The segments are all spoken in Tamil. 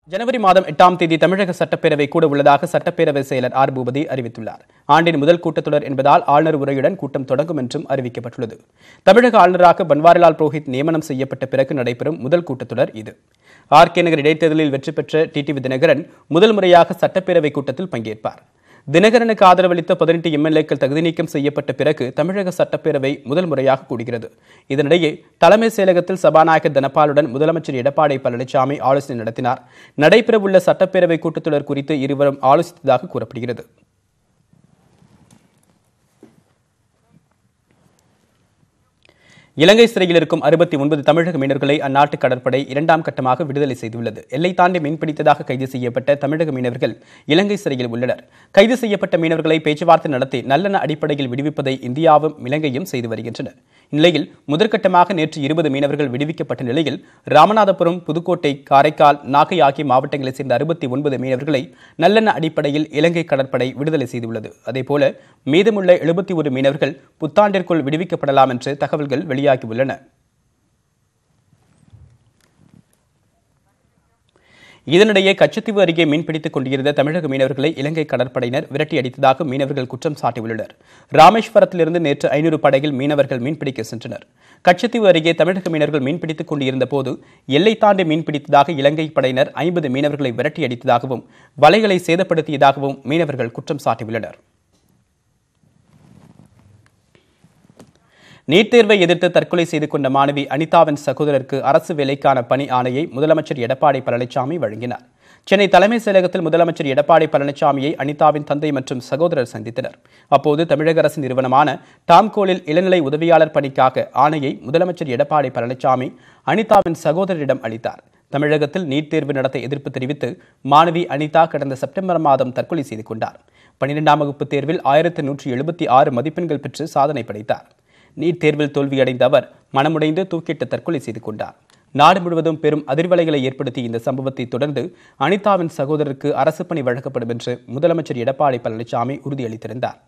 ஜனவரி மாதம் எட்டாம் தேதி தமிழக சட்டப்பேரவை கூட உள்ளதாக சட்டப்பேரவை செயலர் ஆர் பூபதி அறிவித்துள்ளார் ஆண்டின் முதல் கூட்டத்தொடர் என்பதால் ஆளுநர் உரையுடன் கூட்டம் தொடங்கும் என்றும் அறிவிக்கப்பட்டுள்ளது தமிழக ஆளுநராக பன்வாரிலால் புரோஹித் நியமனம் செய்யப்பட்ட பிறகு நடைபெறும் முதல் கூட்டத்தொடர் இது ஆர் கே நகர் இடைத்தேர்தலில் வெற்றி பெற்ற டிடிவி தினகரன் முதல் முறையாக சட்டப்பேரவை கூட்டத்தில் பங்கேற்பார் தினகரனுக்கு ஆதரவளித்த பதினெட்டு எம்எல்ஏக்கள் தகுதி நீக்கம் செய்யப்பட்ட பிறகு தமிழக சட்டப்பேரவை முதல் முறையாக கூடுகிறது இதனிடையே தலைமை செயலகத்தில் சபாநாயகர் தனபாலுடன் முதலமைச்சர் எடப்பாடி பழனிசாமி ஆலோசனை நடத்தினார் நடைபெறவுள்ள சட்டப்பேரவை கூட்டத்தொடர் குறித்து இருவரும் ஆலோசித்ததாக கூறப்படுகிறது இலங்கை சிறையில் இருக்கும் அறுபத்தி ஒன்பது தமிழக மீனவர்களை அந்நாட்டு கடற்படை இரண்டாம் கட்டமாக விடுதலை செய்துள்ளது எல்லை தாண்டி மீன்பிடித்ததாக கைது செய்யப்பட்ட தமிழக மீனவர்கள் இலங்கை சிறையில் உள்ளனர் கைது செய்யப்பட்ட மீனவர்களை பேச்சுவார்த்தை நடத்தி நல்லெண்ண அடிப்படையில் விடுவிப்பதை இந்தியாவும் இலங்கையும் செய்து வருகின்றன இந்நிலையில் முதற்கட்டமாக நேற்று இருபது மீனவர்கள் விடுவிக்கப்பட்ட நிலையில் ராமநாதபுரம் புதுக்கோட்டை காரைக்கால் நாகை ஆகிய மாவட்டங்களைச் சேர்ந்த அறுபத்தி ஒன்பது மீனவர்களை நல்லெண்ண அடிப்படையில் இலங்கை கடற்படை விடுதலை செய்துள்ளது அதேபோல மீதமுள்ள எழுபத்தி ஒரு மீனவர்கள் புத்தாண்டிற்குள் விடுவிக்கப்படலாம் என்று தகவல்கள் வெளியாகியுள்ளன இதனிடையே கச்சத்தீவு அருகே மீன்பிடித்துக் கொண்டிருந்த தமிழக மீனவர்களை இலங்கை கடற்படையினர் விரட்டி அடித்ததாக மீனவர்கள் குற்றம் சாட்டியுள்ளனர் ராமேஸ்வரத்திலிருந்து நேற்று ஐநூறு படகில் மீனவர்கள் மீன்பிடிக்க சென்றனர் கச்சத்தீவு அருகே தமிழக மீனவர்கள் மீன்பிடித்துக் கொண்டிருந்த போது எல்லை தாண்டி மீன்பிடித்ததாக இலங்கை படையினர் ஐம்பது மீனவர்களை விரட்டி அடித்ததாகவும் வலைகளை சேதப்படுத்தியதாகவும் மீனவர்கள் குற்றம் சாட்டியுள்ளனர் நீட் தேர்வை எதிர்த்து தற்கொலை செய்து கொண்ட மாணவி அனிதாவின் சகோதரருக்கு அரசு வேலைக்கான பணி ஆணையை முதலமைச்சர் எடப்பாடி பழனிசாமி வழங்கினார் சென்னை தலைமைச் செயலகத்தில் முதலமைச்சர் எடப்பாடி பழனிசாமியை அனிதாவின் தந்தை மற்றும் சகோதரர் சந்தித்தனர் அப்போது தமிழக அரசு நிறுவனமான டாம்கோலில் இளநிலை உதவியாளர் பணிக்காக ஆணையை முதலமைச்சர் எடப்பாடி பழனிசாமி அனிதாவின் சகோதரரிடம் அளித்தார் தமிழகத்தில் நீட் தேர்வு நடத்த எதிர்ப்பு தெரிவித்து மாணவி அனிதா கடந்த செப்டம்பர் மாதம் தற்கொலை செய்து கொண்டார் பன்னிரெண்டாம் வகுப்பு தேர்வில் ஆயிரத்து நூற்றி எழுபத்தி ஆறு மதிப்பெண்கள் பெற்று சாதனை படைத்தார் நீட் தேர்வில் தோல்வியடைந்த அவர் மனமுடைந்து தூக்கிட்டு தற்கொலை செய்து கொண்டார் நாடு முழுவதும் பெரும் அதிர்வலைகளை ஏற்படுத்திய இந்த சம்பவத்தை தொடர்ந்து அனிதாவின் சகோதரருக்கு அரசு பணி வழங்கப்படும் என்று முதலமைச்சர் எடப்பாடி பழனிசாமி உறுதியளித்திருந்தார்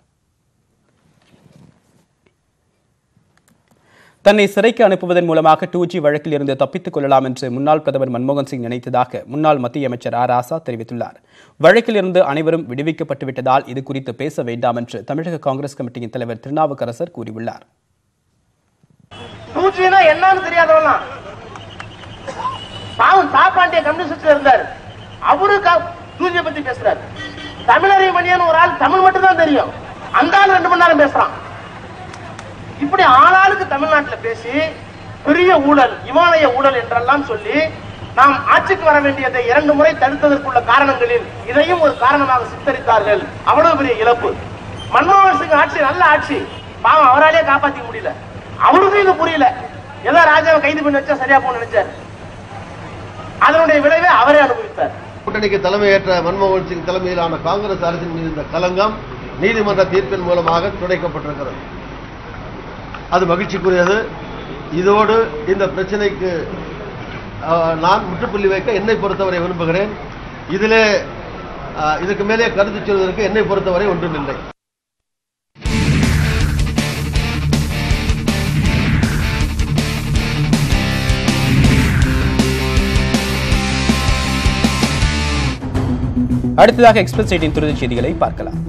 தன்னை சிறைக்கு அனுப்புவதன் மூலமாக டூ ஜி வழக்கில் இருந்து தப்பித்துக் கொள்ளலாம் என்று முன்னாள் பிரதமர் மன்மோகன் சிங் நினைத்ததாக முன்னாள் மத்திய அமைச்சர் ஆர் ராசா தெரிவித்துள்ளார் வழக்கில் இருந்து அனைவரும் விடுவிக்கப்பட்டுவிட்டதால் இது குறித்து பேச வேண்டாம் என்று தமிழக காங்கிரஸ் கமிட்டியின் தலைவர் திருநாவுக்கரசர் கூறியுள்ளார் டூஜினா என்னன்னு தெரியாதவனா பாவம் தாப்பாண்டிய கம்யூனிஸ்ட்ல இருந்தார் அவரு டூஜியை பத்தி பேசுறாரு தமிழரை மணியன் ஒரு ஆள் தமிழ் மட்டும் தான் தெரியும் அந்த ஆள் ரெண்டு மணி நேரம் பேசுறான் இப்படி ஆளாளுக்கு தமிழ்நாட்டுல பேசி பெரிய ஊழல் இமாலய ஊழல் என்றெல்லாம் சொல்லி நாம் ஆட்சிக்கு வர வேண்டியதை இரண்டு முறை தடுத்ததற்குள்ள காரணங்களில் இதையும் ஒரு காரணமாக சித்தரித்தார்கள் அவ்வளவு பெரிய இழப்பு மன்மோகன் சிங் ஆட்சி நல்ல ஆட்சி பாவம் அவராலே காப்பாத்திக்க முடியல அவருக்கும் இது புரியல ஏதோ ராஜாவை கைது பண்ணி வச்சா சரியா போன நினைச்சார் அதனுடைய விளைவை அவரே அனுபவித்தார் கூட்டணிக்கு தலைமையேற்ற மன்மோகன் சிங் தலைமையிலான காங்கிரஸ் அரசின் மீது இந்த கலங்கம் நீதிமன்ற தீர்ப்பின் மூலமாக துடைக்கப்பட்டிருக்கிறது அது மகிழ்ச்சிக்குரியது இதோடு இந்த பிரச்சனைக்கு அஹ், நான் முற்றுப்புள்ளி வைக்க என்னை பொறுத்தவரை விரும்புகிறேன் இதிலே அஹ், இதுக்கு மேலே கருத்து சொல்வதற்கு என்னை பொறுத்தவரை ஒன்றுமில்லை அடுத்ததாக எக்ஸ்பிரஸ் எயிட்டின் துரித செய்திகளை பார்க்கலாம்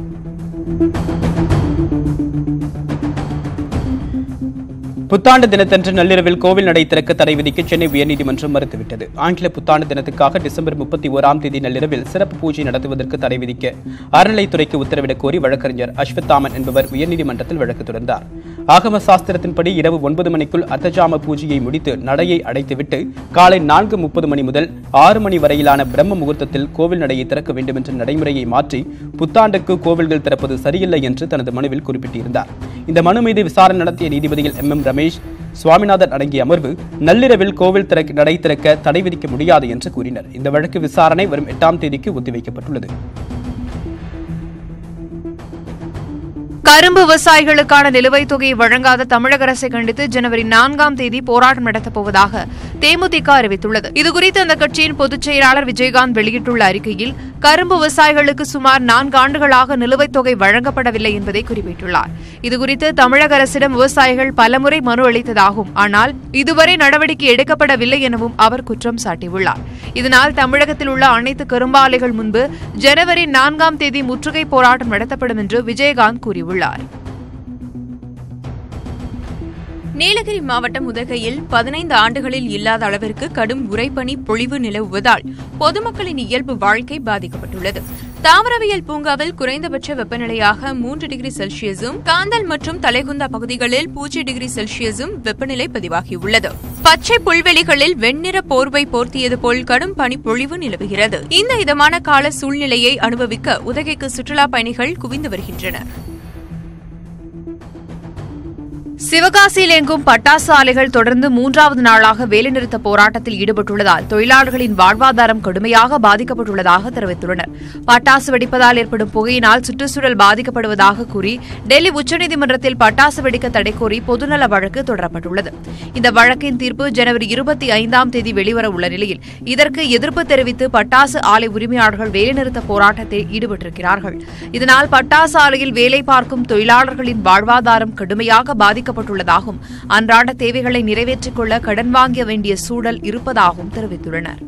புத்தாண்டு தினத்தன்று நள்ளிரவில் கோவில் நடை திறக்க தடை விதிக்க சென்னை உயர்நீதிமன்றம் மறுத்துவிட்டது ஆங்கில புத்தாண்டு தினத்துக்காக டிசம்பர் முப்பத்தி ஓராம் தேதி நள்ளிரவில் சிறப்பு பூஜை நடத்துவதற்கு தடை விதிக்க அறநிலைத்துறைக்கு உத்தரவிடக் கோரி வழக்கறிஞர் அஸ்வத்தாமன் என்பவர் உயர்நீதிமன்றத்தில் வழக்கு தொடர்ந்தார் ஆகம சாஸ்திரத்தின்படி இரவு ஒன்பது மணிக்குள் அர்த்தஜாம பூஜையை முடித்து நடையை அடைத்துவிட்டு காலை நான்கு முப்பது மணி முதல் ஆறு மணி வரையிலான பிரம்ம முகூர்த்தத்தில் கோவில் நடையை திறக்க வேண்டும் என்ற நடைமுறையை மாற்றி புத்தாண்டுக்கு கோவில்கள் திறப்பது சரியில்லை என்று தனது மனுவில் குறிப்பிட்டிருந்தார் இந்த மனு மீது விசாரணை நடத்திய நீதிபதிகள் எம் எம் ரமேஷ் சுவாமிநாதன் அடங்கிய அமர்வு நள்ளிரவில் கோவில் திறக்க நடை திறக்க தடை விதிக்க முடியாது என்று கூறினர் இந்த வழக்கு விசாரணை வரும் எட்டாம் தேதிக்கு ஒத்திவைக்கப்பட்டுள்ளது கரும்பு விவசாயிகளுக்கான நிலுவைத் தொகையை வழங்காத தமிழக அரசை கண்டித்து ஜனவரி நான்காம் தேதி போராட்டம் நடத்தப் போவதாக தேமுதிக அறிவித்துள்ளது இதுகுறித்து அந்த கட்சியின் பொதுச் செயலாளர் விஜயகாந்த் வெளியிட்டுள்ள அறிக்கையில் கரும்பு விவசாயிகளுக்கு சுமார் நான்கு ஆண்டுகளாக நிலுவைத் தொகை வழங்கப்படவில்லை என்பதை குறிப்பிட்டுள்ளார் இதுகுறித்து தமிழக அரசிடம் விவசாயிகள் பலமுறை மனு அளித்ததாகவும் ஆனால் இதுவரை நடவடிக்கை எடுக்கப்படவில்லை எனவும் அவர் குற்றம் சாட்டியுள்ளார் இதனால் தமிழகத்தில் உள்ள அனைத்து கரும்பாலைகள் முன்பு ஜனவரி நான்காம் தேதி முற்றுகை போராட்டம் நடத்தப்படும் என்று விஜயகாந்த் கூறியுள்ளார் நீலகிரி மாவட்டம் உதகையில் பதினைந்து ஆண்டுகளில் இல்லாத அளவிற்கு கடும் உறைபனி பொழிவு நிலவுவதால் பொதுமக்களின் இயல்பு வாழ்க்கை பாதிக்கப்பட்டுள்ளது தாவரவியல் பூங்காவில் குறைந்தபட்ச வெப்பநிலையாக மூன்று டிகிரி செல்சியஸும் காந்தல் மற்றும் தலைகுந்தா பகுதிகளில் பூஜ்ஜிய டிகிரி செல்சியஸும் வெப்பநிலை பதிவாகியுள்ளது பச்சை புல்வெளிகளில் வெண்ணிற போர்வை போர்த்தியது போல் கடும் பனிப்பொழிவு நிலவுகிறது இந்த இதமான கால சூழ்நிலையை அனுபவிக்க உதகைக்கு சுற்றுலா பயணிகள் குவிந்து வருகின்றனர் சிவகாசியில் எங்கும் பட்டாசு ஆலைகள் தொடர்ந்து மூன்றாவது நாளாக வேலைநிறுத்த போராட்டத்தில் ஈடுபட்டுள்ளதால் தொழிலாளர்களின் வாழ்வாதாரம் கடுமையாக பாதிக்கப்பட்டுள்ளதாக தெரிவித்துள்ளனர் பட்டாசு வெடிப்பதால் ஏற்படும் புகையினால் சுற்றுச்சூழல் பாதிக்கப்படுவதாக கூறி டெல்லி உச்சநீதிமன்றத்தில் பட்டாசு வெடிக்க தடை கோரி பொதுநல வழக்கு தொடரப்பட்டுள்ளது இந்த வழக்கின் தீர்ப்பு ஜனவரி இருபத்தி ஐந்தாம் தேதி வெளிவர உள்ள நிலையில் இதற்கு எதிர்ப்பு தெரிவித்து பட்டாசு ஆலை உரிமையாளர்கள் வேலைநிறுத்த போராட்டத்தில் ஈடுபட்டிருக்கிறார்கள் இதனால் பட்டாசு ஆலையில் வேலை பார்க்கும் தொழிலாளர்களின் வாழ்வாதாரம் கடுமையாக பாதிக்கப்பட்டுள்ளதாகவும் அன்றாட தேவைகளை நிறைவேற்றிக் கொள்ள கடன் வாங்க வேண்டிய சூழல் இருப்பதாகவும் தெரிவித்துள்ளனர்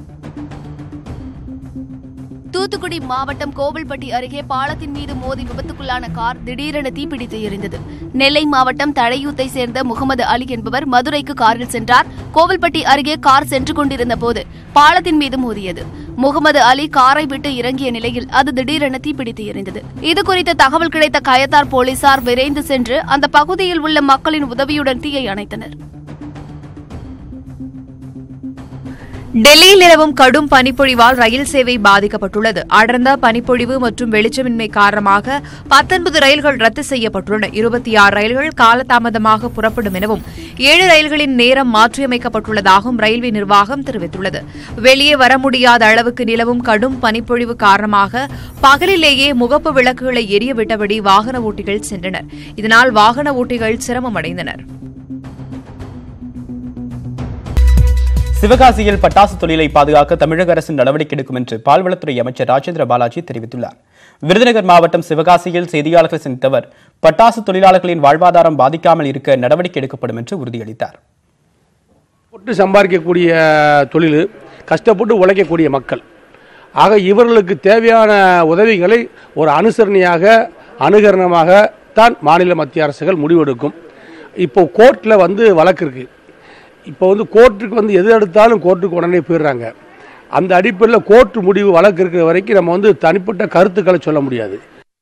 தூத்துக்குடி மாவட்டம் கோவில்பட்டி அருகே பாலத்தின் மீது மோதி விபத்துக்குள்ளான கார் திடீரென தீப்பிடித்து எரிந்தது நெல்லை மாவட்டம் தழையூத்தை சேர்ந்த முகமது அலி என்பவர் மதுரைக்கு காரில் சென்றார் கோவில்பட்டி அருகே கார் சென்று கொண்டிருந்த போது பாலத்தின் மீது மோதியது முகமது அலி காரை விட்டு இறங்கிய நிலையில் அது திடீரென தீப்பிடித்து எரிந்தது இது குறித்த தகவல் கிடைத்த கயத்தார் போலீசார் விரைந்து சென்று அந்த பகுதியில் உள்ள மக்களின் உதவியுடன் தீயை அணைத்தனர் டெல்லியில் நிலவும் கடும் பனிப்பொழிவால் ரயில் சேவை பாதிக்கப்பட்டுள்ளது அடர்ந்த பனிப்பொழிவு மற்றும் வெளிச்சமின்மை காரணமாக பத்தொன்பது ரயில்கள் ரத்து செய்யப்பட்டுள்ளன இருபத்தி ஆறு ரயில்கள் காலதாமதமாக புறப்படும் எனவும் ஏழு ரயில்களின் நேரம் மாற்றியமைக்கப்பட்டுள்ளதாகவும் ரயில்வே நிர்வாகம் தெரிவித்துள்ளது வெளியே வர முடியாத அளவுக்கு நிலவும் கடும் பனிப்பொழிவு காரணமாக பகலிலேயே முகப்பு விளக்குகளை எரிய விட்டபடி வாகன ஓட்டிகள் சென்றனர் இதனால் வாகன ஓட்டிகள் சிரமமடைந்தனர் சிவகாசியில் பட்டாசு தொழிலை பாதுகாக்க தமிழக அரசு நடவடிக்கை எடுக்கும் என்று பால்வளத்துறை அமைச்சர் ராஜேந்திர பாலாஜி தெரிவித்துள்ளார் விருதுநகர் மாவட்டம் சிவகாசியில் செய்தியாளர்கள் சந்தித்தவர் பட்டாசு தொழிலாளர்களின் வாழ்வாதாரம் பாதிக்காமல் இருக்க நடவடிக்கை எடுக்கப்படும் என்று உறுதியளித்தார் போட்டு சம்பாதிக்கக்கூடிய தொழில் கஷ்டப்பட்டு உழைக்கக்கூடிய மக்கள் ஆக இவர்களுக்கு தேவையான உதவிகளை ஒரு அனுசரணையாக அனுகரணமாக தான் மாநில மத்திய அரசுகள் முடிவெடுக்கும் இப்போ கோர்ட்டில் வந்து வழக்கு இருக்கு இப்போ வந்து கோர்ட்டுக்கு வந்து எது எடுத்தாலும் கோர்ட்டுக்கு உடனே போயிடுறாங்க அந்த அடிப்படையில் கோர்ட்டு முடிவு வழக்கு இருக்கிற வரைக்கும் நம்ம வந்து தனிப்பட்ட கருத்துக்களை சொல்ல முடியாது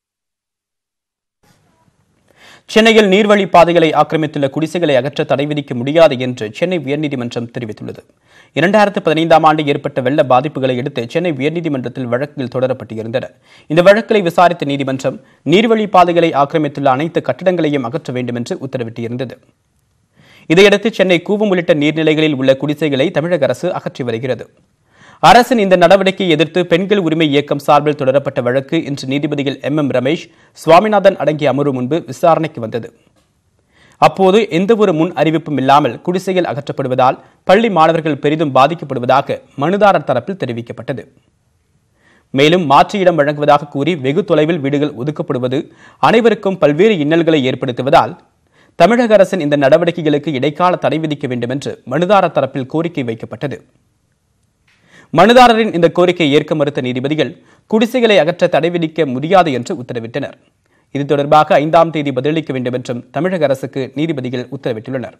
சென்னையில் நீர்வழி பாதைகளை ஆக்கிரமித்துள்ள குடிசைகளை அகற்ற தடை விதிக்க முடியாது என்று சென்னை உயர்நீதிமன்றம் தெரிவித்துள்ளது இரண்டாயிரத்து பதினைந்தாம் ஆண்டு ஏற்பட்ட வெள்ள பாதிப்புகளை அடுத்து சென்னை உயர்நீதிமன்றத்தில் வழக்குகள் தொடரப்பட்டிருந்தன இந்த வழக்குகளை விசாரித்த நீதிமன்றம் நீர்வழி பாதைகளை ஆக்கிரமித்துள்ள அனைத்து கட்டடங்களையும் அகற்ற வேண்டும் என்று உத்தரவிட்டிருந்தது இதையடுத்து சென்னை கூவம் உள்ளிட்ட நீர்நிலைகளில் உள்ள குடிசைகளை தமிழக அரசு அகற்றி வருகிறது அரசின் இந்த நடவடிக்கையை எதிர்த்து பெண்கள் உரிமை இயக்கம் சார்பில் தொடரப்பட்ட வழக்கு இன்று நீதிபதிகள் எம் எம் ரமேஷ் சுவாமிநாதன் அடங்கிய அமர்வு முன்பு விசாரணைக்கு வந்தது அப்போது எந்தவொரு முன் அறிவிப்பும் இல்லாமல் குடிசைகள் அகற்றப்படுவதால் பள்ளி மாணவர்கள் பெரிதும் பாதிக்கப்படுவதாக மனுதாரர் தரப்பில் தெரிவிக்கப்பட்டது மேலும் மாற்று இடம் வழங்குவதாக கூறி வெகு தொலைவில் வீடுகள் ஒதுக்கப்படுவது அனைவருக்கும் பல்வேறு இன்னல்களை ஏற்படுத்துவதால் தமிழக அரசின் இந்த நடவடிக்கைகளுக்கு இடைக்கால தடை விதிக்க வேண்டும் என்று மனுதாரர் தரப்பில் கோரிக்கை வைக்கப்பட்டது மனுதாரரின் இந்த கோரிக்கையை ஏற்க மறுத்த நீதிபதிகள் குடிசைகளை அகற்ற தடை விதிக்க முடியாது என்று உத்தரவிட்டனர் இது தொடர்பாக ஐந்தாம் தேதி பதிலளிக்க வேண்டும் என்றும் தமிழக அரசுக்கு நீதிபதிகள் உத்தரவிட்டுள்ளனர்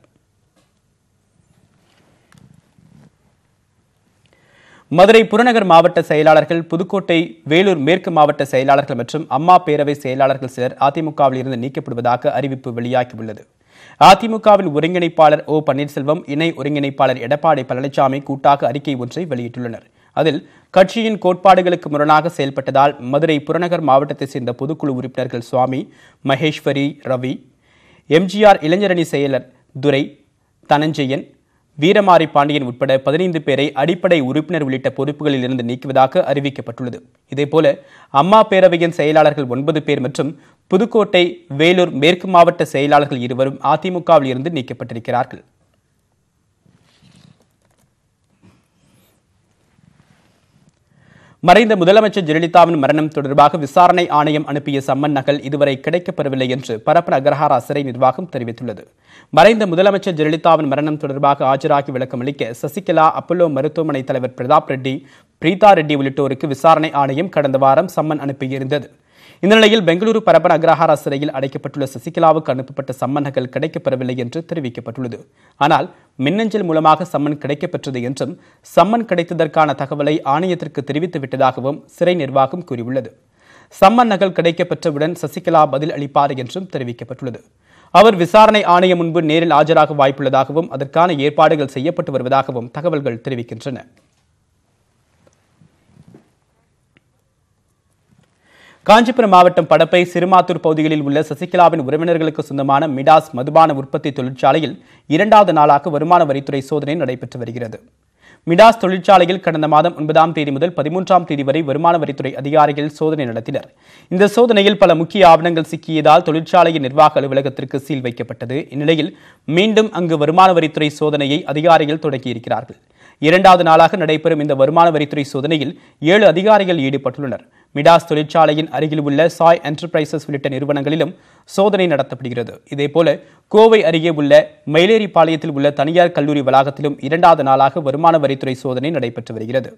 மதுரை புறநகர் மாவட்ட செயலாளர்கள் புதுக்கோட்டை வேலூர் மேற்கு மாவட்ட செயலாளர்கள் மற்றும் அம்மா பேரவை செயலாளர்கள் சிலர் அதிமுகவில் இருந்து நீக்கப்படுவதாக அறிவிப்பு வெளியாகியுள்ளது அதிமுகவின் ஒருங்கிணைப்பாளர் ஓ பன்னீர்செல்வம் இணை ஒருங்கிணைப்பாளர் எடப்பாடி பழனிசாமி கூட்டாக அறிக்கை ஒன்றை வெளியிட்டுள்ளனர் அதில் கட்சியின் கோட்பாடுகளுக்கு முரணாக செயல்பட்டதால் மதுரை புறநகர் மாவட்டத்தைச் சேர்ந்த பொதுக்குழு உறுப்பினர்கள் சுவாமி மகேஸ்வரி ரவி எம்ஜிஆர் இளைஞரணி செயலர் துரை தனஞ்செயன் வீரமாரி பாண்டியன் உட்பட பதினைந்து பேரை அடிப்படை உறுப்பினர் உள்ளிட்ட பொறுப்புகளில் இருந்து நீக்குவதாக அறிவிக்கப்பட்டுள்ளது இதேபோல அம்மா பேரவையின் செயலாளர்கள் ஒன்பது பேர் மற்றும் புதுக்கோட்டை வேலூர் மேற்கு மாவட்ட செயலாளர்கள் இருவரும் அதிமுகவில் இருந்து நீக்கப்பட்டிருக்கிறார்கள் மறைந்த முதலமைச்சர் ஜெயலலிதாவின் மரணம் தொடர்பாக விசாரணை ஆணையம் அனுப்பிய சம்மன் நகல் இதுவரை கிடைக்கப்பெறவில்லை என்று பரப்பன அக்ரஹாரா சிறை நிர்வாகம் தெரிவித்துள்ளது மறைந்த முதலமைச்சர் ஜெயலலிதாவின் மரணம் தொடர்பாக ஆஜராகி விளக்கமளிக்க சசிகலா அப்பல்லோ மருத்துவமனை தலைவர் பிரதாப் ரெட்டி பிரீதா ரெட்டி உள்ளிட்டோருக்கு விசாரணை ஆணையம் கடந்த வாரம் சம்மன் அனுப்பியிருந்தது இந்த நிலையில் பெங்களூரு பரப்பன அக்ரஹாரா சிறையில் அடைக்கப்பட்டுள்ள சசிகலாவுக்கு அனுப்பப்பட்ட சம்மன் நகல் கிடைக்கப்பெறவில்லை என்று தெரிவிக்கப்பட்டுள்ளது ஆனால் மின்னஞ்சல் மூலமாக சம்மன் கிடைக்கப்பெற்றது என்றும் சம்மன் கிடைத்ததற்கான தகவலை ஆணையத்திற்கு தெரிவித்து விட்டதாகவும் சிறை நிர்வாகம் கூறியுள்ளது சம்மன் நகல் கிடைக்கப்பெற்றவுடன் சசிகலா பதில் அளிப்பார் என்றும் தெரிவிக்கப்பட்டுள்ளது அவர் விசாரணை ஆணையம் முன்பு நேரில் ஆஜராக வாய்ப்புள்ளதாகவும் அதற்கான ஏற்பாடுகள் செய்யப்பட்டு வருவதாகவும் தகவல்கள் தெரிவிக்கின்றன காஞ்சிபுரம் மாவட்டம் படப்பை சிறுமாத்தூர் பகுதிகளில் உள்ள சசிகலாவின் உறவினர்களுக்கு சொந்தமான மிடாஸ் மதுபான உற்பத்தி தொழிற்சாலையில் இரண்டாவது நாளாக வருமான வரித்துறை சோதனை நடைபெற்று வருகிறது மிடாஸ் தொழிற்சாலையில் கடந்த மாதம் ஒன்பதாம் தேதி முதல் பதிமூன்றாம் தேதி வரை வருமான வரித்துறை அதிகாரிகள் சோதனை நடத்தினர் இந்த சோதனையில் பல முக்கிய ஆவணங்கள் சிக்கியதால் தொழிற்சாலையின் நிர்வாக அலுவலகத்திற்கு சீல் வைக்கப்பட்டது இந்நிலையில் மீண்டும் அங்கு வருமான வரித்துறை சோதனையை அதிகாரிகள் தொடங்கியிருக்கிறார்கள் இரண்டாவது நாளாக நடைபெறும் இந்த வருமான வரித்துறை சோதனையில் ஏழு அதிகாரிகள் ஈடுபட்டுள்ளனர் மிடாஸ் தொழிற்சாலையின் அருகில் உள்ள சாய் என்டர்பிரைசஸ் உள்ளிட்ட நிறுவனங்களிலும் சோதனை நடத்தப்படுகிறது இதேபோல கோவை அருகே உள்ள மயிலேறிப்பாளையத்தில் உள்ள தனியார் கல்லூரி வளாகத்திலும் இரண்டாவது நாளாக வருமான வரித்துறை சோதனை நடைபெற்று வருகிறது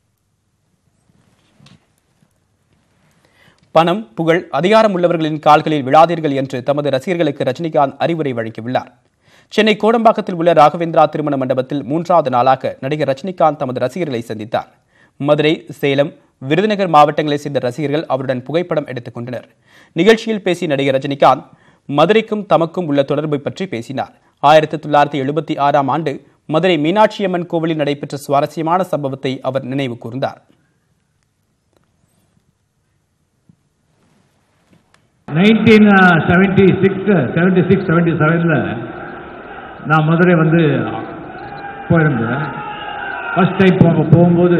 பணம் புகழ் அதிகாரம் உள்ளவர்களின் கால்களில் விழாதீர்கள் என்று தமது ரசிகர்களுக்கு ரஜினிகாந்த் அறிவுரை வழங்கியுள்ளார் சென்னை கோடம்பாக்கத்தில் உள்ள ராகவேந்திரா திருமண மண்டபத்தில் மூன்றாவது நாளாக நடிகர் ரஜினிகாந்த் தமது ரசிகர்களை சந்தித்தார் மதுரை சேலம் விருதுநகர் மாவட்டங்களைச் சேர்ந்த ரசிகர்கள் அவருடன் புகைப்படம் எடுத்துக் கொண்டனர் நிகழ்ச்சியில் பேசிய நடிகர் ரஜினிகாந்த் மதுரைக்கும் தமக்கும் உள்ள தொடர்பை பற்றி பேசினார் ஆயிரத்தி தொள்ளாயிரத்தி எழுபத்தி ஆறாம் ஆண்டு மதுரை மீனாட்சியம்மன் கோவிலில் நடைபெற்ற சுவாரஸ்யமான சம்பவத்தை அவர் நினைவு கூர்ந்தார் nineteen seventy six seventy six seventy செவனில் நான் மதுரை வந்து போயிருந்தேன் ஃபர்ஸ்ட் டைம் போக போகும்போது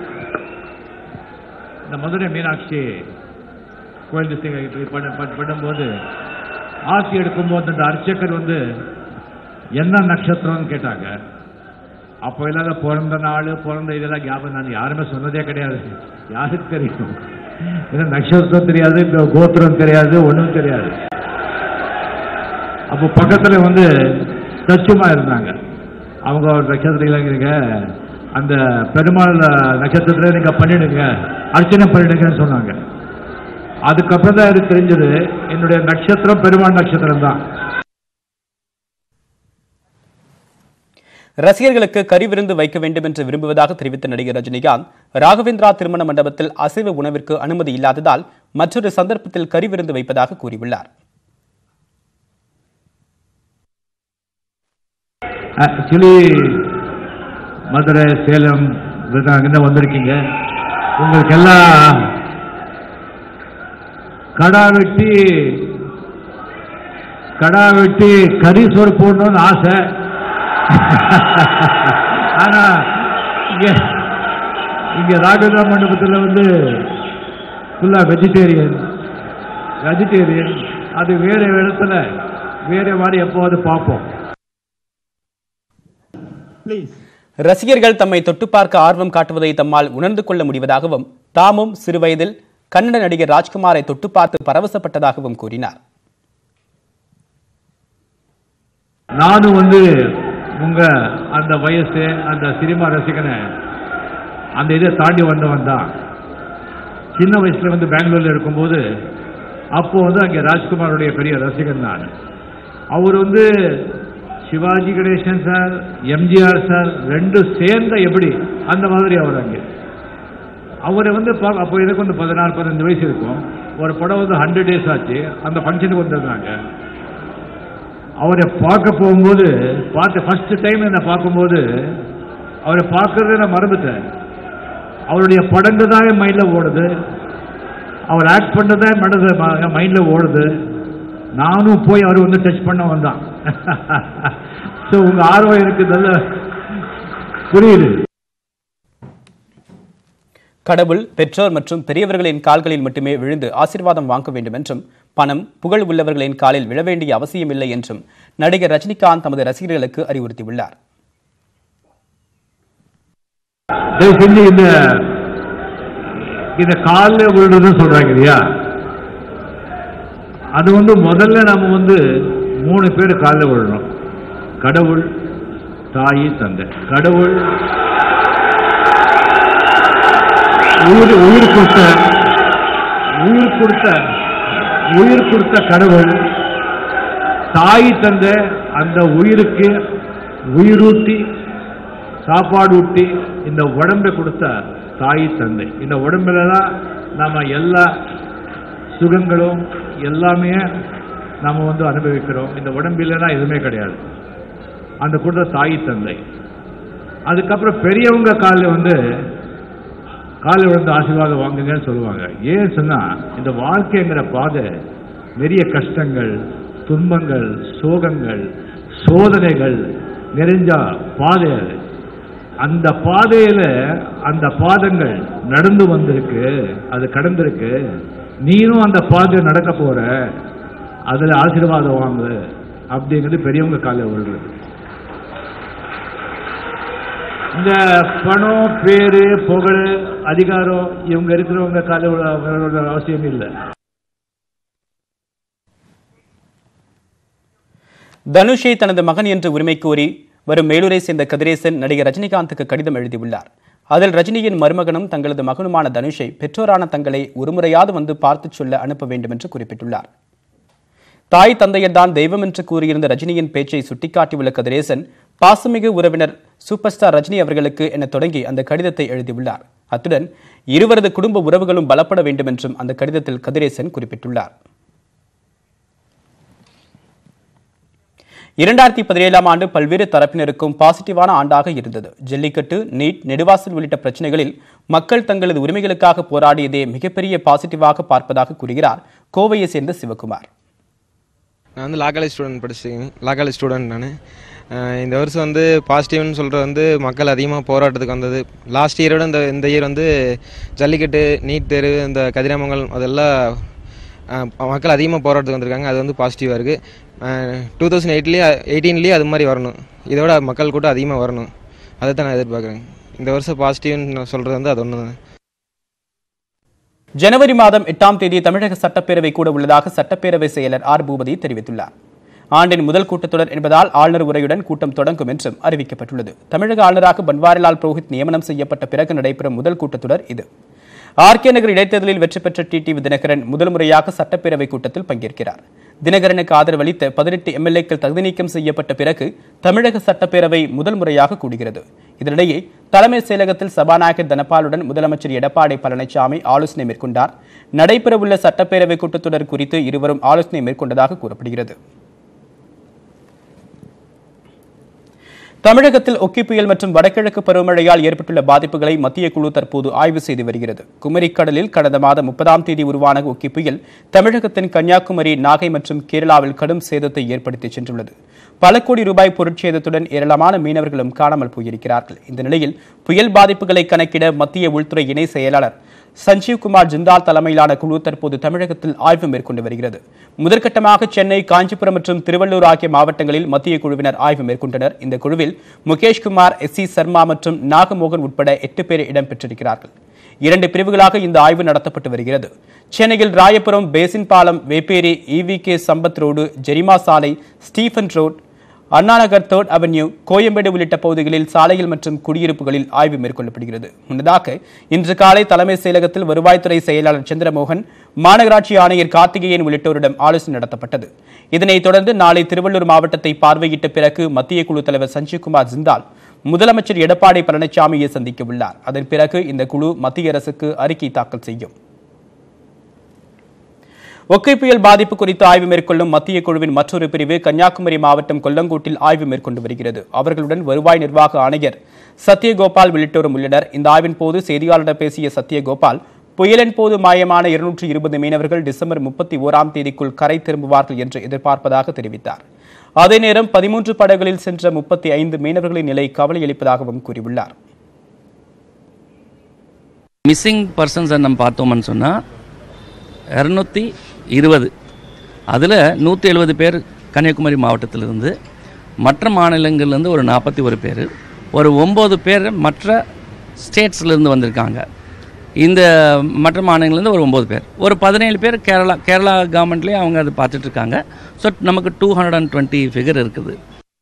இந்த மதுரை மீனாட்சி கோயில் திசை பண்ண பண்ண- பண்ணும்போது ஆசி எடுக்கும்போது அந்த அர்ச்சகர் வந்து என்ன நட்சத்திரம்னு கேட்டாங்க அப்போ இல்லாத பிறந்த நாள் பிறந்த இதெல்லாம் ஞாபகம் நான் யாருமே சொன்னதே கிடையாது யாருக்கு தெரியும் ஏன்னா நட்சத்திரம் தெரியாது இந்த கோத்திரம் தெரியாது ஒன்றும் தெரியாது அப்போ பக்கத்துல வந்து தச்சுமா இருந்தாங்க அவங்க ஒரு நட்சத்திரங்க அந்த பெருமாள் நட்சத்திரத்துல நீங்க பண்ணிடுங்க அர்ச்சனை பண்ணிடுங்கன்னு சொன்னாங்க அதுக்கப்புறம் தான் எனக்கு தெரிஞ்சது என்னுடைய நட்சத்திரம் பெருமாள் நட்சத்திரம் தான் ரசிகர்களுக்கு கறி விருந்து வைக்க வேண்டும் என்று விரும்புவதாக தெரிவித்த நடிகர் ரஜினிகாந்த் ராகவேந்திரா திருமண மண்டபத்தில் அசைவ உணவிற்கு அனுமதி இல்லாததால் மற்றொரு சந்தர்ப்பத்தில் கறி விருந்து வைப்பதாக கூறியுள்ளார் ஆக்சுவலி மதுரை சேலம் அங்கே வந்திருக்கீங்க உங்களுக்கெல்லாம் கடா வெட்டி கடா வெட்டி கறி சோறு போடணும்னு ஆசை ஆனா இங்க இங்க ராகவேந்திரா மண்டபத்தில் வந்து ஃபுல்லா வெஜிடேரியன் வெஜிடேரியன் அது வேற இடத்துல வேற மாதிரி எப்போவாது பார்ப்போம் ரசிகர்கள் தம்மை தொட்டு பார்க்க ஆர்வம் காட்டுவதை தம்மால் உணர்ந்து கொள்ள முடிவதாகவும் தாமும் சிறுவயதில் கன்னட நடிகர் ராஜ்குமாரை தொட்டு பார்த்து பரவசப்பட்டதாகவும் கூறினார் நானும் வந்து உங்க அந்த வயசு அந்த சினிமா ரசிகனை அந்த இதை தாண்டி வந்தவன் தான் சின்ன வயசுல வந்து பெங்களூர்ல இருக்கும்போது அப்போ வந்து அங்கே ராஜ்குமாருடைய பெரிய ரசிகன் நான் அவர் வந்து சிவாஜி கணேசன் சார் எம்ஜிஆர் சார் ரெண்டும் சேர்ந்த எப்படி அந்த மாதிரி அவர் அங்கே அவரை வந்து பா- அப்போ எனக்கு வந்து பதினாறு பதினஞ்சு வயசு இருக்கும் ஒரு படம் வந்து ஹண்ட்ரட் டேஸ் ஆச்சு அந்த ஃபங்க்ஷனுக்கு வந்திருந்தாங்க அவரை பார்க்க போகும்போது பார்த்த ஃபர்ஸ்ட் டைம் என்னை பார்க்கும்போது அவரை பார்க்கறதே நான் மறந்துட்டேன் அவருடைய படங்கள் தான் என் மைண்டில் ஓடுது அவர் ஆக்ட் பண்ணதான் என் மனது என் மைண்டில் ஓடுது நானும் போய் அவர் வந்து டச் பண்ண வந்தான் ஸோ உங்கள் ஆர்வம் எனக்கு நல்ல புரியுது கடவுள் பெற்றோர் மற்றும் பெரியவர்களின் கால்களில் மட்டுமே விழுந்து ஆசீர்வாதம் வாங்க வேண்டும் என்றும் பணம் புகழ் உள்ளவர்களின் காலில் விழ வேண்டிய அவசியமில்லை என்றும் நடிகர் ரஜினிகாந்த் தமது ரசிகர்களுக்கு அறிவுறுத்தியுள்ளார் தயவு செஞ்சு இந்த இந்த காலில் விழுறதுன்னு சொல்றாங்க இல்லையா அது வந்து முதல்ல நம்ம வந்து மூணு பேர் காலில் விழணும் கடவுள் தாய் தந்தை கடவுள் உயிர் உயிர் கொடுத்த உயிர் கொடுத்த உயிர் கொடுத்த கடவுள் தாய் தந்த அந்த உயிருக்கு உயிரூட்டி சாப்பாடு ஊட்டி இந்த உடம்பை கொடுத்த தாய் தந்தை இந்த உடம்புல தான் நம்ம எல்லா சுகங்களும் எல்லாமே நாம வந்து அனுபவிக்கிறோம் இந்த உடம்பில்னா எதுவுமே கிடையாது அந்த கொடுத்த தாய் தந்தை அதுக்கப்புறம் பெரியவங்க காலில் வந்து காலில் விழுந்து ஆசீர்வாதம் வாங்குங்கன்னு சொல்லுவாங்க ஏன் சொன்னா இந்த வாழ்க்கைங்கிற பாதை நிறைய கஷ்டங்கள் துன்பங்கள் சோகங்கள் சோதனைகள் நிறைஞ்ச பாதை அது அந்த பாதையில அந்த பாதங்கள் நடந்து வந்திருக்கு அது கடந்திருக்கு நீனும் அந்த பாதை நடக்க போற அதுல ஆசீர்வாதம் வாங்கு அப்படிங்கிறது பெரியவங்க காலையில் விழுறது இந்த பணம் பேரு புகழ் அதிகாரம் இவங்க இருக்கிறவங்க காலையில் அவசியம் இல்லை தனுஷை தனது மகன் என்று உரிமை கோரி வரும் மேலூரை சேர்ந்த கதிரேசன் நடிகர் ரஜினிகாந்துக்கு கடிதம் எழுதியுள்ளார் அதில் ரஜினியின் மருமகனும் தங்களது மகனுமான தனுஷை பெற்றோரான தங்களை ஒருமுறையாவது வந்து பார்த்துச் சொல்ல அனுப்ப வேண்டும் என்று குறிப்பிட்டுள்ளார் தாய் தந்தையர்தான் தெய்வம் என்று கூறியிருந்த ரஜினியின் பேச்சை சுட்டிக்காட்டியுள்ள கதிரேசன் பாசமிகு உறவினர் சூப்பர் ஸ்டார் ரஜினி அவர்களுக்கு என தொடங்கி அந்த கடிதத்தை எழுதியுள்ளார் அத்துடன் இருவரது குடும்ப உறவுகளும் பலப்பட வேண்டும் என்றும் அந்த கடிதத்தில் கதிரேசன் குறிப்பிட்டுள்ளார் இரண்டாயிரத்தி பதினேழாம் ஆண்டு பல்வேறு தரப்பினருக்கும் பாசிட்டிவான ஆண்டாக இருந்தது ஜல்லிக்கட்டு நீட் நெடுவாசல் உள்ளிட்ட பிரச்சனைகளில் மக்கள் தங்களது உரிமைகளுக்காக போராடியதே மிகப்பெரிய பாசிட்டிவாக பார்ப்பதாக கூறுகிறார் கோவையை சேர்ந்த சிவகுமார் நான் வந்து லா காலேஜ் ஸ்டூடெண்ட் படிச்சிருக்கேன் லா காலேஜ் ஸ்டூடெண்ட் நான் இந்த வருஷம் வந்து பாசிட்டிவ்னு சொல்கிறது வந்து மக்கள் அதிகமாக போராட்டத்துக்கு வந்தது லாஸ்ட் இயரோட இந்த இந்த இயர் வந்து ஜல்லிக்கட்டு நீட் தேர்வு இந்த கதிராமங்கலம் அதெல்லாம் அஹ், மக்கள் அதிகமாக போராட்டத்துக்கு வந்திருக்காங்க அது வந்து பாசிட்டிவாக இருக்குது டூ தௌசண்ட் எயிட்லேயே எயிட்டீன்லேயே அது மாதிரி வரணும் இதோட மக்கள் கூட்டம் அதிகமாக வரணும் அதை தான் நான் எதிர்பார்க்குறேன் இந்த வருஷம் பாசிட்டிவ்னு சொல்கிறது வந்து அது ஒன்று தான் ஜனவரி மாதம் எட்டாம் தேதி தமிழக சட்டப்பேரவை கூட உள்ளதாக சட்டப்பேரவை செயலர் ஆர் பூபதி தெரிவித்துள்ளார் ஆண்டின் முதல் கூட்டத்தொடர் என்பதால் ஆளுநர் உரையுடன் கூட்டம் தொடங்கும் என்றும் அறிவிக்கப்பட்டுள்ளது தமிழக ஆளுநராக பன்வாரிலால் புரோஹித் நியமனம் செய்யப்பட்ட பிறகு நடைபெறும் முதல் கூட்டத்தொடர் இது ஆர்கே நகர் இடைத்தேர்தலில் வெற்றி பெற்ற டிடிவி தினகரன் முதல் முறையாக சட்டப்பேரவை கூட்டத்தில் பங்கேற்கிறார் தினகரனுக்கு ஆதரவு அளித்த பதினெட்டு எம்எல்ஏக்கள் தகுதி நீக்கம் செய்யப்பட்ட பிறகு தமிழக சட்டப்பேரவை முதல் முறையாக கூடுகிறது இதனிடையே தலைமை செயலகத்தில் சபாநாயகர் தனபாலுடன் முதலமைச்சர் எடப்பாடி பழனிசாமி ஆலோசனை மேற்கொண்டார் நடைபெறவுள்ள சட்டப்பேரவை கூட்டத்தொடர் குறித்து இருவரும் ஆலோசனை மேற்கொண்டதாக கூறப்படுகிறது தமிழகத்தில் ஒக்கி புயல் மற்றும் வடகிழக்கு பருவமழையால் ஏற்பட்டுள்ள பாதிப்புகளை மத்திய குழு தற்போது ஆய்வு செய்து வருகிறது குமரிக்கடலில் கடந்த மாதம் முப்பதாம் தேதி உருவான ஒக்கி புயல் தமிழகத்தின் கன்னியாகுமரி நாகை மற்றும் கேரளாவில் கடும் சேதத்தை ஏற்படுத்தி சென்றுள்ளது பல கோடி ரூபாய் பொருட்சேதத்துடன் ஏராளமான மீனவர்களும் காணாமல் போயிருக்கிறார்கள் இந்த நிலையில் புயல் பாதிப்புகளை கணக்கிட மத்திய உள்துறை இணை செயலாளர் சஞ்சீவ் குமார் ஜிந்தால் தலைமையிலான குழு தற்போது தமிழகத்தில் ஆய்வு மேற்கொண்டு வருகிறது முதற்கட்டமாக சென்னை காஞ்சிபுரம் மற்றும் திருவள்ளூர் ஆகிய மாவட்டங்களில் மத்திய குழுவினர் ஆய்வு மேற்கொண்டனர் இந்த குழுவில் முகேஷ்குமார் எஸ் சி சர்மா மற்றும் நாகமோகன் உட்பட எட்டு பேர் இடம்பெற்றிருக்கிறார்கள் இரண்டு பிரிவுகளாக இந்த ஆய்வு நடத்தப்பட்டு வருகிறது சென்னையில் ராயபுரம் பேசின் பாலம் Vepery E V K Sampath road Jeremiah சாலை Stephen road Anna Nagar third avenue Koyambedu உள்ளிட்ட பகுதிகளில் சாலைகள் மற்றும் குடியிருப்புகளில் ஆய்வு மேற்கொள்ளப்படுகிறது முன்னதாக இன்று காலை தலைமை செயலகத்தில் வருவாய்த்துறை செயலாளர் சந்திரமோகன் மாநகராட்சி ஆணையர் கார்த்திகேயன் உள்ளிட்டோரிடம் ஆலோசனை நடத்தப்பட்டது இதனைத் தொடர்ந்து நாளை திருவள்ளூர் மாவட்டத்தை பார்வையிட்ட பிறகு மத்திய குழு தலைவர் சஞ்சீவ்குமார் ஜிந்தால் முதலமைச்சர் எடப்பாடி பழனிசாமியை சந்திக்க உள்ளார் அதன் பிறகு இந்த குழு மத்திய அரசுக்கு அறிக்கை தாக்கல் செய்யும் ஒக்கை புயல் பாதிப்பு குறித்து ஆய்வு மேற்கொள்ளும் மத்திய குழுவின் மற்றொரு பிரிவு கன்னியாகுமரி மாவட்டம் கொல்லங்கோட்டில் ஆய்வு மேற்கொண்டு வருகிறது அவர்களுடன் வருவாய் நிர்வாக ஆணையர் சத்யகோபால் உள்ளிட்டோரும் உள்ளனர் இந்த ஆய்வின் போது செய்தியாளரிடம் பேசிய சத்யகோபால் புயலின் போது மாயமான இருநூற்று இருபது மீனவர்கள் டிசம்பர் முப்பத்தி ஓராம் தேதிக்குள் கரை திரும்புவார்கள் என்று எதிர்பார்ப்பதாக தெரிவித்தார் அதே நேரம் பதிமூன்று படகுகளில் சென்ற முப்பத்தி ஐந்து மீனவர்களின் நிலை கவலையளிப்பதாகவும் கூறியுள்ளார் மிஸ்ஸிங் பர்சன்ஸை நம்ம பார்த்தோம்னு சொன்னால் இரநூத்தி இருபது அதில் நூற்றி எழுபது பேர் கன்னியாகுமரி மாவட்டத்திலிருந்து மற்ற மாநிலங்கள்லேருந்து ஒரு நாற்பத்தி ஒரு பேர் ஒரு ஒம்பது பேர் மற்ற ஸ்டேட்ஸ்லேருந்து வந்திருக்காங்க இந்த மற்ற மாநிலங்கள்லேருந்து ஒரு ஒம்பது பேர் ஒரு பதினேழு பேர் கேரளா கேரளா கவர்மெண்ட்லேயே அவங்க அதை பார்த்துட்ருக்காங்க ஸோ நமக்கு two hundred and twenty figure இருக்குது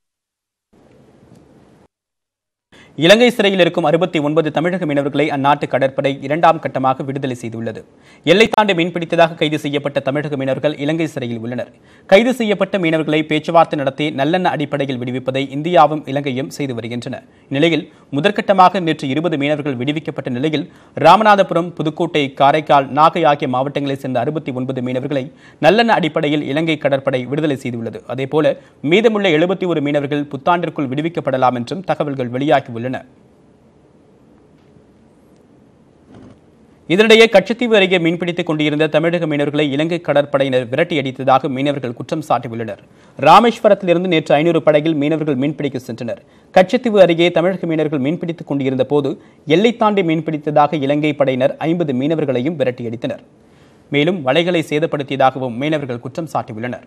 இலங்கை சிறையில் இருக்கும் அறுபத்தி ஒன்பது தமிழக மீனவர்களை அந்நாட்டு கடற்படை இரண்டாம் கட்டமாக விடுதலை செய்துள்ளது எல்லை தாண்டி மீன்பிடித்ததாக கைது செய்யப்பட்ட தமிழக மீனவர்கள் இலங்கை சிறையில் உள்ளனர் கைது செய்யப்பட்ட மீனவர்களை பேச்சுவார்த்தை நடத்தி நல்லெண்ண அடிப்படையில் விடுவிப்பதை இந்தியாவும் இலங்கையும் செய்து வருகின்றன இந்நிலையில் முதற்கட்டமாக நேற்று இருபது மீனவர்கள் விடுவிக்கப்பட்ட நிலையில் ராமநாதபுரம் புதுக்கோட்டை காரைக்கால் நாகை ஆகிய மாவட்டங்களைச் சேர்ந்த அறுபத்தி ஒன்பது மீனவர்களை நல்லெண்ண அடிப்படையில் இலங்கை கடற்படை விடுதலை செய்துள்ளது அதேபோல மீதமுள்ள எழுபத்தி ஒரு மீனவர்கள் புத்தாண்டிற்குள் விடுவிக்கப்படலாம் என்றும் தகவல்கள் வெளியாகியுள்ளன இதனிடையே கச்சத்தீவு அருகே மீன்பிடித்துக் கொண்டிருந்த தமிழக மீனவர்களை இலங்கை கடற்படையினர் விரட்டியடித்ததாக மீனவர்கள் குற்றம் சாட்டியுள்ளனர் ராமேஸ்வரத்திலிருந்து நேற்று ஐநூறு படகில் மீனவர்கள் மீன்பிடிக்க சென்றனர் கச்சத்தீவு அருகே தமிழக மீனவர்கள் மீன்பிடித்துக் கொண்டிருந்த போது எல்லை தாண்டி மீன்பிடித்ததாக இலங்கை படையினர் ஐம்பது மீனவர்களையும் விரட்டியடித்தனர் மேலும் வலைகளை சேதப்படுத்தியதாகவும் மீனவர்கள் குற்றம் சாட்டியுள்ளனர்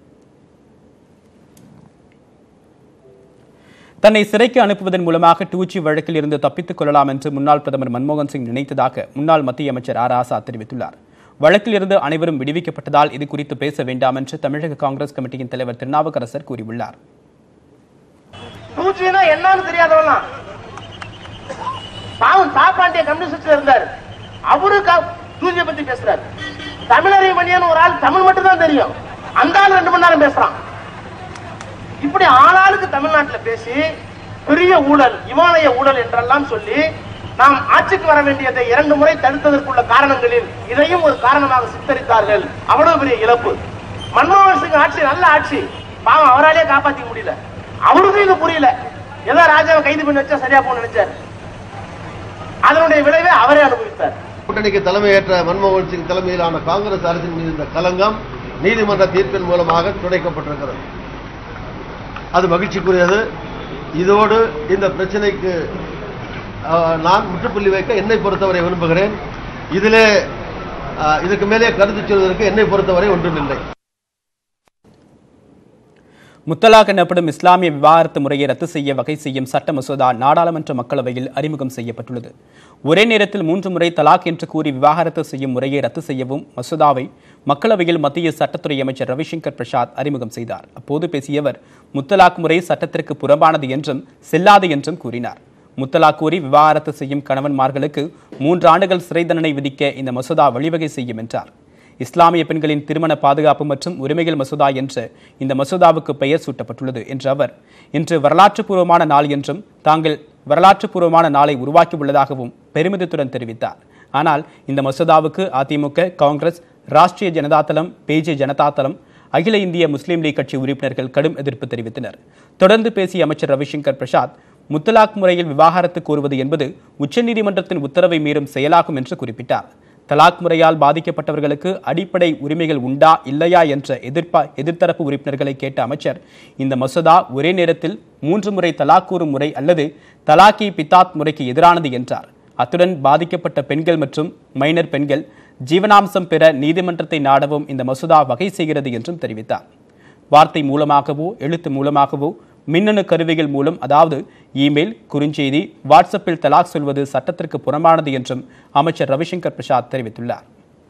தன்னை சிறைக்கு அனுப்புவதன் மூலமாக டூஜி வழக்கில் இருந்து தப்பித்துக் கொள்ளலாம் என்று முன்னாள் பிரதமர் மன்மோகன் சிங் நினைத்ததாக முன்னாள் மத்திய அமைச்சர் ஆர் ஆசா தெரிவித்துள்ளார் வழக்கில் இருந்து அனைவரும் விடுவிக்கப்பட்டதால் இது குறித்து பேச வேண்டாம் என்று தமிழக காங்கிரஸ் கமிட்டியின் தலைவர் திருநாவுக்கரசர் கூறியுள்ளார் டூஜினா என்னன்னு தெரியாதவனா பாவம் தாப்பாண்டிய கம்யூனிஸ்ட்ல இருந்தார் அவரு டூஜியை பத்தி பேசுறாரு தமிழரை மணியன் ஒரு ஆள் தமிழ் மட்டும் தான் தெரியும் அந்த ஆள் ரெண்டு மணி நேரம் பேசுறான் இப்படி ஆளாளுக்கு தமிழ்நாட்டுல பேசி பெரிய ஊழல் இமாலய ஊழல் என்றெல்லாம் சொல்லி நாம் ஆட்சிக்கு வர வேண்டியதை இரண்டு முறை தடுத்ததற்குள்ள காரணங்களில் இதையும் ஒரு காரணமாக சித்தரித்தார்கள் அவ்வளவு பெரிய இழப்பு மன்மோகன் சிங் ஆட்சி நல்ல ஆட்சி பாவம் அவராலே காப்பாத்திக்க முடியல அவருக்கும் இது புரியல ஏதோ ராஜாவை கைது பண்ணி வச்சா சரியா போக நினைச்சார் அதனுடைய விளைவை அவரே அனுபவித்தார் கூட்டணிக்கு தலைமையேற்ற மன்மோகன் சிங் தலைமையிலான காங்கிரஸ் அரசின் மீது இந்த கலங்கம் நீதிமன்ற தீர்ப்பின் மூலமாக துடைக்கப்பட்டிருக்கிறது அது மகிழ்ச்சிக்குரியது இதோடு இந்த பிரச்சனைக்கு அஹ், நான் முற்றுப்புள்ளி வைக்க என்னை பொறுத்தவரை விரும்புகிறேன் இதிலே அஹ், இதுக்கு மேலே கருத்து சொல்வதற்கு என்னை பொறுத்தவரை ஒன்றுமில்லை முத்தலாக் எனப்படும் இஸ்லாமிய விவாகரத்து முறையை ரத்து செய்ய வகை செய்யும் சட்ட மசோதா நாடாளுமன்ற மக்களவையில் அறிமுகம் செய்யப்பட்டுள்ளது ஒரே நேரத்தில் மூன்று முறை தலாக் என்று கூறி விவாகரத்து செய்யும் முறையை ரத்து செய்யவும் மசோதாவை மக்களவையில் மத்திய சட்டத்துறை அமைச்சர் ரவிசங்கர் பிரசாத் அறிமுகம் செய்தார் அப்போது பேசிய அவர் முத்தலாக் முறை சட்டத்திற்கு புறம்பானது என்றும் செல்லாது என்றும் கூறினார் முத்தலாக் கூறி விவாகரத்து செய்யும் கணவன்மார்களுக்கு மூன்று ஆண்டுகள் சிறை தண்டனை விதிக்க இந்த மசோதா வழிவகை செய்யும் என்றார் இஸ்லாமிய பெண்களின் திருமண பாதுகாப்பு மற்றும் உரிமைகள் மசோதா என்ற இந்த மசோதாவுக்கு பெயர் சூட்டப்பட்டுள்ளது என்ற அவர் இன்று வரலாற்றுப்பூர்வமான நாள் என்றும் தாங்கள் வரலாற்றுப்பூர்வமான நாளை உருவாக்கியுள்ளதாகவும் பெருமிதத்துடன் தெரிவித்தார் ஆனால் இந்த மசோதாவுக்கு அதிமுக காங்கிரஸ் ராஷ்டிரிய ஜனதாதளம் பிஜே ஜனதாதளம் அகில இந்திய முஸ்லீம் லீக் கட்சி உறுப்பினர்கள் கடும் எதிர்ப்பு தெரிவித்தனர் தொடர்ந்து பேசிய அமைச்சர் ரவிசங்கர் பிரசாத் முத்தலாக் முறையில் விவாகரத்து கோருவது என்பது உச்சநீதிமன்றத்தின் உத்தரவை மீறும் செயலாகும் என்று குறிப்பிட்டார் தலாக் முறையால் பாதிக்கப்பட்டவர்களுக்கு அடிப்படை உரிமைகள் உண்டா இல்லையா என்ற எதிர்ப்பா எதிர்த்தரப்பு உறுப்பினர்களை கேட்ட அமைச்சர் இந்த மசோதா ஒரே நேரத்தில் மூன்று முறை தலாக் கூறும் முறை அல்லது தலாக்கி பித்தாத் முறைக்கு எதிரானது என்றார் அத்துடன் பாதிக்கப்பட்ட பெண்கள் மற்றும் மைனர் பெண்கள் ஜீவனாம்சம் பெற நீதிமன்றத்தை நாடவும் இந்த மசோதா வகை செய்கிறது என்றும் தெரிவித்தார் வார்த்தை மூலமாகவோ எழுத்து மூலமாகவோ மின்னணு கருவிகள் மூலம் அதாவது இமெயில் குறுஞ்செய்தி வாட்ஸ்அப்பில் தலாக் சொல்வது சட்டத்திற்கு புறம்பானது என்றும் அமைச்சர் ரவிசங்கர் பிரசாத் தெரிவித்துள்ளார்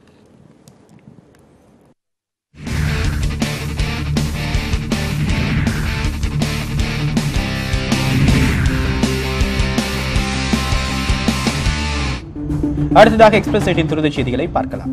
அடுத்ததாக எக்ஸ்பிரஸ் எயிட்டின் துரித செய்திகளை பார்க்கலாம்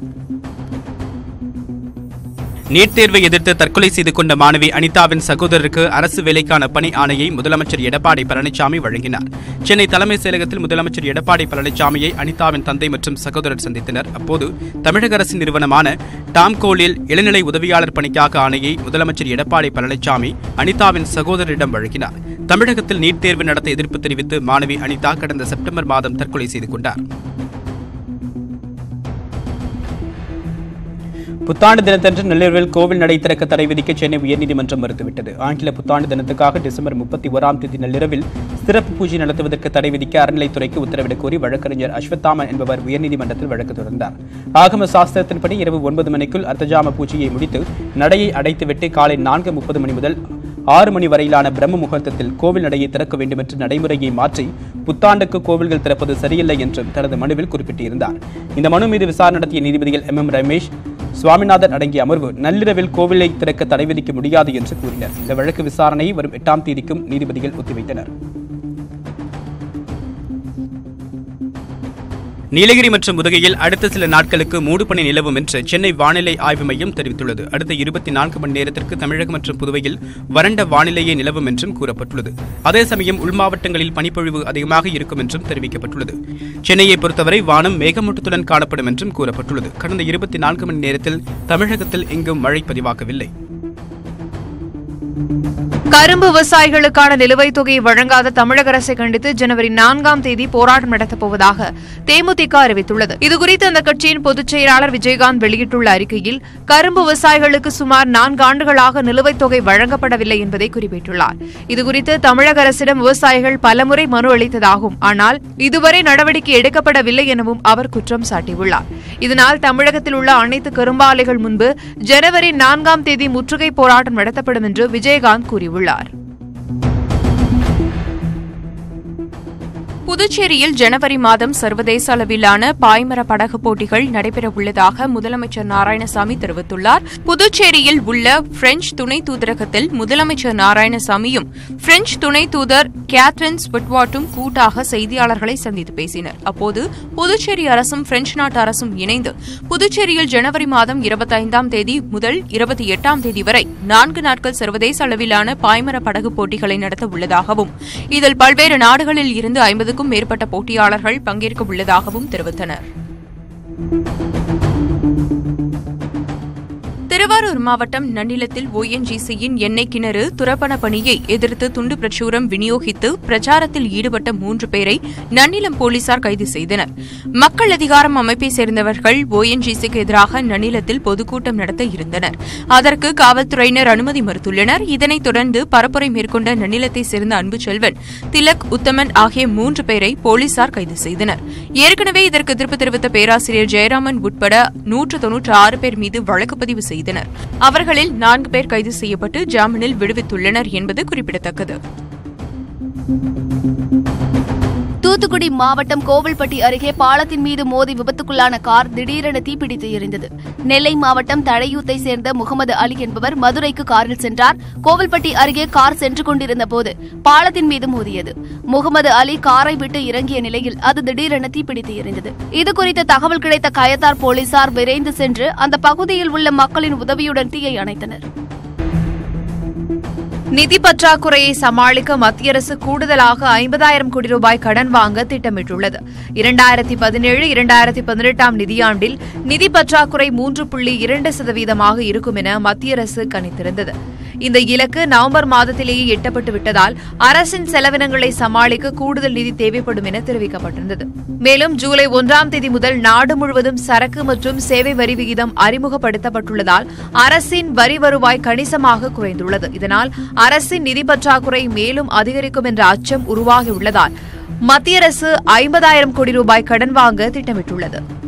நீட் தேர்வை எதிர்த்து தற்கொலை செய்து கொண்ட மாணவி அனிதாவின் சகோதரருக்கு அரசு வேலைக்கான பணி ஆணையை முதலமைச்சர் எடப்பாடி பழனிசாமி வழங்கினார் சென்னை தலைமைச் செயலகத்தில் முதலமைச்சர் எடப்பாடி பழனிசாமியை அனிதாவின் தந்தை மற்றும் சகோதரர் சந்தித்தனர் அப்போது தமிழக அரசின் நிறுவனமான டாம்கோலில் இளநிலை உதவியாளர் பணிக்காக ஆணையை முதலமைச்சர் எடப்பாடி பழனிசாமி அனிதாவின் சகோதரரிடம் வழங்கினார் தமிழகத்தில் நீட் தேர்வு நடத்த எதிர்ப்பு தெரிவித்து மாணவி அனிதா கடந்த செப்டம்பர் மாதம் தற்கொலை செய்து கொண்டார் புத்தாண்டு தினத்தன்று நள்ளிரவில் கோவில் நடை திறக்க தடை விதிக்க சென்னை உயர்நீதிமன்றம் மறுத்துவிட்டது ஆங்கில புத்தாண்டு தினத்துக்காக டிசம்பர் முப்பத்தி ஓராம் தேதி நள்ளிரவில் சிறப்பு பூஜை நடத்துவதற்கு தடை விதிக்க அறநிலைத்துறைக்கு உத்தரவிடக் கோரி வழக்கறிஞர் அஸ்வத்தாமன் என்பவர் உயர்நீதிமன்றத்தில் வழக்கு தொடர்ந்தார் ஆகம சாஸ்திரத்தின்படி இரவு ஒன்பது மணிக்குள் அர்த்தஜாம பூஜையை முடித்து நடையை அடைத்துவிட்டு காலை நான்கு முப்பது மணி முதல் ஆறு மணி வரையிலான பிரம்ம முகூர்த்தத்தில் கோவில் நடையை திறக்க வேண்டும் என்று நடைமுறையை மாற்றி புத்தாண்டுக்கு கோவில்கள் திறப்பது சரியில்லை என்றும் தனது மனுவில் குறிப்பிட்டிருந்தார் இந்த மனு மீது விசாரணை நடத்திய நீதிபதிகள் எம் எம் ரமேஷ் சுவாமிநாதன் அடங்கிய அமர்வு நள்ளிரவில் கோவிலை திறக்க தடை விதிக்க முடியாது என்று கூறினர் இந்த வழக்கு விசாரணையை வரும் எட்டாம் தேதிக்கும் நீதிபதிகள் ஒத்திவைத்தனர் நீலகிரி மற்றும் உதகையில் அடுத்த சில நாட்களுக்கு மூடுபனி நிலவும் என்று சென்னை வானிலை ஆய்வு மையம் தெரிவித்துள்ளது அடுத்த இருபத்தி நான்கு மணி நேரத்திற்கு தமிழகம் மற்றும் புதுவையில் வறண்ட வானிலையே நிலவும் என்றும் கூறப்பட்டுள்ளது அதே சமயம் உள் மாவட்டங்களில் பனிப்பொழிவு அதிகமாக இருக்கும் என்றும் தெரிவிக்கப்பட்டுள்ளது சென்னையை பொறுத்தவரை வானம் மேகமூட்டத்துடன் காணப்படும் என்றும் கூறப்பட்டுள்ளது கடந்த இருபத்தி நான்கு மணி நேரத்தில் தமிழகத்தில் எங்கும் மழை பதிவாகவில்லை கரும்பு விவசாயிகளுக்கான நிலுவைத் தொகையை வழங்காத தமிழக அரசை கண்டித்து ஜனவரி நான்காம் தேதி போராட்டம் நடத்தப் போவதாக தேமுதிக அறிவித்துள்ளது இதுகுறித்து அந்த கட்சியின் பொதுச் செயலாளர் விஜயகாந்த் வெளியிட்டுள்ள அறிக்கையில் கரும்பு விவசாயிகளுக்கு சுமார் நான்கு ஆண்டுகளாக நிலுவைத் தொகை வழங்கப்படவில்லை என்பதை குறிப்பிட்டுள்ளார் இதுகுறித்து தமிழக அரசிடம் விவசாயிகள் பலமுறை மனு அளித்ததாகும் ஆனால் இதுவரை நடவடிக்கை எடுக்கப்படவில்லை எனவும் அவர் குற்றம் சாட்டியுள்ளார் இதனால் தமிழகத்தில் உள்ள அனைத்து கரும்பாலைகள் முன்பு ஜனவரி நான்காம் தேதி முற்றுகை போராட்டம் நடத்தப்படும் என்று விஜயகாந்த் கூறியுள்ளார் புதுச்சேரியில் ஜனவரி மாதம் சர்வதேச அளவிலான பாய்மர படகு போட்டிகள் நடைபெறவுள்ளதாக முதலமைச்சர் நாராயணசாமி தெரிவித்துள்ளார் புதுச்சேரியில் உள்ள பிரெஞ்சு துணை தூதரகத்தில் முதலமைச்சர் நாராயணசாமியும் பிரெஞ்சு துணை தூதர் கேத்ரின் ஸ்விட்வாட்டும் கூட்டாக செய்தியாளர்களை சந்தித்து பேசினர் அப்போது புதுச்சேரி அரசும் பிரெஞ்சு நாட்டு அரசும் இணைந்து புதுச்சேரியில் ஜனவரி மாதம் இருபத்தைந்தாம் தேதி முதல் இருபத்தி எட்டாம் தேதி வரை நான்கு நாட்கள் சர்வதேச அளவிலான பாய்மர படகு போட்டிகளை நடத்த உள்ளதாகவும் இதில் பல்வேறு நாடுகளில் இருந்து ஐம்பதுக்கும் மேற்பட்ட போட்டியாளர்கள் பங்கேற்க உள்ளதாகவும் தெரிவித்தனர் திருவாரூர் மாவட்டம் நன்னிலத்தில் ஓஎன்ஜிசியின் எண்ணெய் கிணறு துரப்பண பணியை எதிர்த்து துண்டு பிரச்சுரம் விநியோகித்து பிரச்சாரத்தில் ஈடுபட்ட மூன்று பேரை நன்னிலம் போலீசார் கைது செய்தனர் மக்கள் அதிகாரம் அமைப்பை சேர்ந்தவர்கள் ஓஎன்ஜிசிக்கு எதிராக நன்னிலத்தில் பொதுக்கூட்டம் நடத்த இருந்தனர் அதற்கு காவல்துறையினர் அனுமதி மறுத்துள்ளனர் இதனைத் தொடர்ந்து பரப்புரை மேற்கொண்ட நன்னிலத்தை சேர்ந்த அன்பு செல்வன் திலக் உத்தமன் ஆகிய மூன்று பேரை போலீசார் கைது செய்தனர் ஏற்கனவே இதற்கு எதிர்ப்பு தெரிவித்த பேராசிரியர் ஜெயராமன் உட்பட நூற்று தொன்னூற்று ஆறு பேர் மீது வழக்கு பதிவு செய்தனர் அவர்களில் நான்கு பேர் கைது செய்யப்பட்டு ஜாமீனில் விடுவித்துள்ளனர் என்பது குறிப்பிடத்தக்கது தூத்துக்குடி மாவட்டம் கோவில்பட்டி அருகே பாலத்தின் மீது மோதி விபத்துக்குள்ளான கார் திடீரென தீப்பிடித்து எரிந்தது நெல்லை மாவட்டம் தழையூத்தை சேர்ந்த முகமது அலி என்பவர் மதுரைக்கு காரில் சென்றார் கோவில்பட்டி அருகே கார் சென்று கொண்டிருந்த போது பாலத்தின் மீது மோதியது முகமது அலி காரை விட்டு இறங்கிய நிலையில் அது திடீரென தீப்பிடித்து எரிந்தது இதுகுறித்த தகவல் கிடைத்த கயத்தார் போலீசார் விரைந்து சென்று அந்த பகுதியில் உள்ள மக்களின் உதவியுடன் தீயை அணைத்தனர் நிதி பற்றாக்குறையை சமாளிக்க மத்திய அரசு கூடுதலாக ஐம்பதாயிரம் கோடி ரூபாய் கடன் வாங்க திட்டமிட்டுள்ளது இரண்டாயிரத்தி பதினேழு இரண்டாயிரத்தி பதினெட்டாம் நிதியாண்டில் நிதி பற்றாக்குறை மூன்று புள்ளி இரண்டு சதவீதமாக இருக்கும் என மத்திய அரசு கணித்திருந்தது இந்த இலக்கு நவம்பர் மாதத்திலேயே எட்டப்பட்டு விட்டதால் அரசின் செலவினங்களை சமாளிக்க கூடுதல் நிதி தேவைப்படும் என தெரிவிக்கப்பட்டிருந்தது மேலும் ஜூலை ஒன்றாம் தேதி முதல் நாடு முழுவதும் சரக்கு மற்றும் சேவை வரி விகிதம் அறிமுகப்படுத்தப்பட்டுள்ளதால் அரசின் வரி வருவாய் கணிசமாக குறைந்துள்ளது இதனால் அரசின் நிதி பற்றாக்குறை மேலும் அதிகரிக்கும் என்ற அச்சம் உருவாகியுள்ளதால் மத்திய அரசு ஐம்பதாயிரம் கோடி ரூபாய் கடன் வாங்க திட்டமிட்டுள்ளது